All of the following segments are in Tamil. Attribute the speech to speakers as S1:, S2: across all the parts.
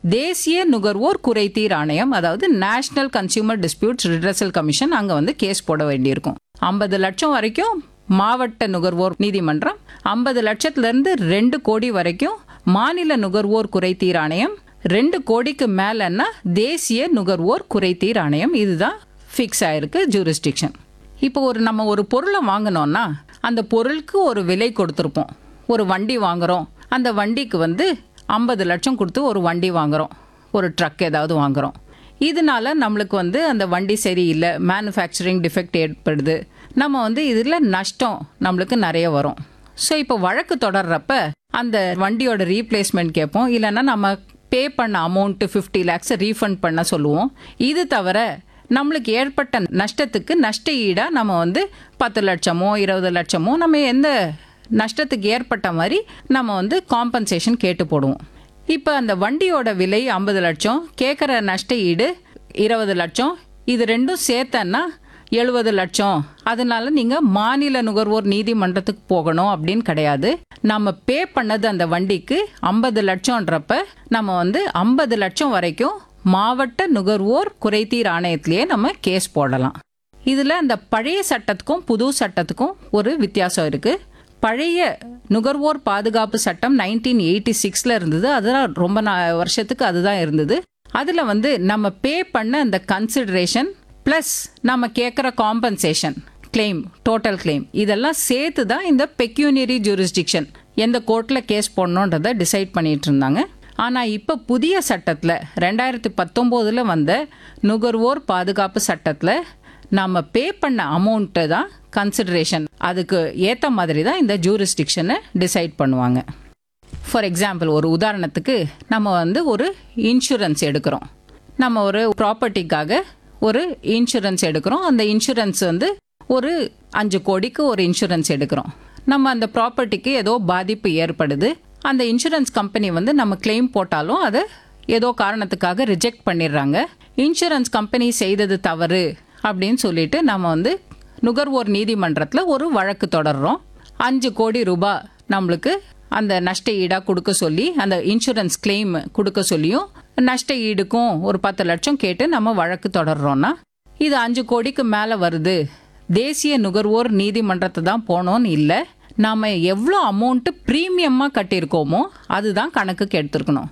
S1: தேசிய நுகர்வோர் குறைதீர் ஆணையம் அதாவது national consumer disputes redressal commission அங்க வந்து கேஸ் போட வேண்டியிருக்கும் ஐம்பது லட்சம் வரைக்கும் மாவட்ட நுகர்வோர் நீதிமன்றம் ஐம்பது லட்சத்துல இருந்து ரெண்டு கோடி வரைக்கும் மாநில நுகர்வோர் குறைதீர் ஆணையம் ரெண்டு கோடிக்கு மேலன்னா தேசிய நுகர்வோர் குறைதீர் ஆணையம் இதுதான் ஃபிக்ஸ் ஆயிருக்கு ஜூரிஸ்டிக்ஷன் இப்போ ஒரு நம்ம ஒரு பொருளை வாங்கினோம்னா அந்த பொருளுக்கு ஒரு விலை கொடுத்துருப்போம் ஒரு வண்டி வாங்குறோம் அந்த வண்டிக்கு வந்து ஐம்பது லட்சம் கொடுத்து ஒரு வண்டி வாங்குறோம் ஒரு ட்ரக் ஏதாவது வாங்குறோம் இதனால நம்மளுக்கு வந்து அந்த வண்டி சரியில்லை மேனுஃபேக்சரிங் டிஃபெக்ட் ஏற்படுது நம்ம வந்து இதில் நஷ்டம் நம்மளுக்கு நிறைய வரும் ஸோ இப்போ வழக்கு தொடர்றப்ப அந்த வண்டியோட ரீப்ளேஸ்மெண்ட் கேட்போம் இல்லைன்னா நம்ம பே பண்ண அமௌண்ட்டு ஃபிஃப்டி லேக்ஸை ரீஃபண்ட் பண்ண சொல்லுவோம் இது தவிர நம்மளுக்கு ஏற்பட்ட நஷ்டத்துக்கு நஷ்ட ஈடாக நம்ம வந்து பத்து லட்சமோ இருபது லட்சமோ நம்ம எந்த நஷ்டத்துக்கு ஏற்பட்ட மாதிரி நம்ம வந்து காம்பன்சேஷன் கேட்டு போடுவோம் இப்போ அந்த வண்டியோட விலை ஐம்பது லட்சம் கேட்குற நஷ்ட ஈடு இருபது லட்சம் இது ரெண்டும் சேர்த்தன்னா எழுபது லட்சம் அதனால நீங்க மாநில நுகர்வோர் நீதிமன்றத்துக்கு போகணும் அப்படின்னு கிடையாது நம்ம பே பண்ணது அந்த வண்டிக்கு ஐம்பது லட்சம்ன்றப்ப நம்ம வந்து ஐம்பது லட்சம் வரைக்கும் மாவட்ட நுகர்வோர் குறைதீர் ஆணையத்திலேயே நம்ம கேஸ் போடலாம் இதுல அந்த பழைய சட்டத்துக்கும் புது சட்டத்துக்கும் ஒரு வித்தியாசம் இருக்கு பழைய நுகர்வோர் பாதுகாப்பு சட்டம் நைன்டீன் எயிட்டி சிக்ஸ்ல இருந்தது அதெல்லாம் ரொம்ப நா- வருஷத்துக்கு அதுதான் இருந்தது அதுல வந்து நம்ம பே பண்ண அந்த கன்சிடரேஷன் ப்ளஸ் நம்ம கேட்குற காம்பன்சேஷன் claim டோட்டல் claim இதெல்லாம் சேர்த்து தான் இந்த பெக்யூனரி ஜூரிஸ்டிக்ஷன் எந்த கோர்ட்டில் கேஸ் போடணுன்றதை டிசைட் பண்ணிட்டு இருந்தாங்க ஆனால் இப்போ புதிய சட்டத்தில் ரெண்டாயிரத்தி பத்தொம்போதில் வந்த நுகர்வோர் பாதுகாப்பு சட்டத்தில் நம்ம பே பண்ண அமௌண்ட்டு தான் கன்சிடரேஷன் அதுக்கு ஏற்ற மாதிரி தான் இந்த ஜூரிஸ்டிக்ஷனை டிசைட் பண்ணுவாங்க ஃபார் எக்ஸாம்பிள் ஒரு உதாரணத்துக்கு நம்ம வந்து ஒரு இன்சூரன்ஸ் எடுக்கிறோம் நம்ம ஒரு ப்ராப்பர்ட்டிக்காக ஒரு இன்சூரன்ஸ் எடுக்கிறோம் அந்த இன்சூரன்ஸ் வந்து ஒரு அஞ்சு கோடிக்கு ஒரு இன்சூரன்ஸ் எடுக்கிறோம் நம்ம அந்த ப்ராப்பர்ட்டிக்கு ஏதோ பாதிப்பு ஏற்படுது அந்த இன்சூரன்ஸ் கம்பெனி வந்து நம்ம claim போட்டாலும் அதை ஏதோ காரணத்துக்காக ரிஜெக்ட் பண்ணிடுறாங்க இன்சூரன்ஸ் கம்பெனி செய்தது தவறு அப்படின்னு சொல்லிட்டு நம்ம வந்து நுகர்வோர் நீதிமன்றத்தில் ஒரு வழக்கு தொடர்றோம் அஞ்சு கோடி ரூபாய் நம்மளுக்கு அந்த நஷ்ட ஈடாக கொடுக்க சொல்லி அந்த இன்சூரன்ஸ் claim கொடுக்க சொல்லியும் நஷ்ட ஈடுக்கும் ஒரு பத்து லட்சம் கேட்டு நம்ம வழக்கு தொடர்றோம்னா இது அஞ்சு கோடிக்கு மேலே வருது தேசிய நுகர்வோர் நீதிமன்றத்தை தான் போனோன்னு இல்லை நாம எவ்வளோ அமௌண்ட்டு ப்ரீமியமாக கட்டியிருக்கோமோ அதுதான் கணக்குக்கு எடுத்துருக்கணும்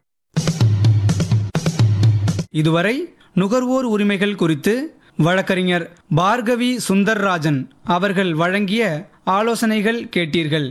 S2: இதுவரை நுகர்வோர் உரிமைகள் குறித்து வழக்கறிஞர் பார்கவி சுந்தர்ராஜன் அவர்கள் வழங்கிய ஆலோசனைகள் கேட்டீர்கள்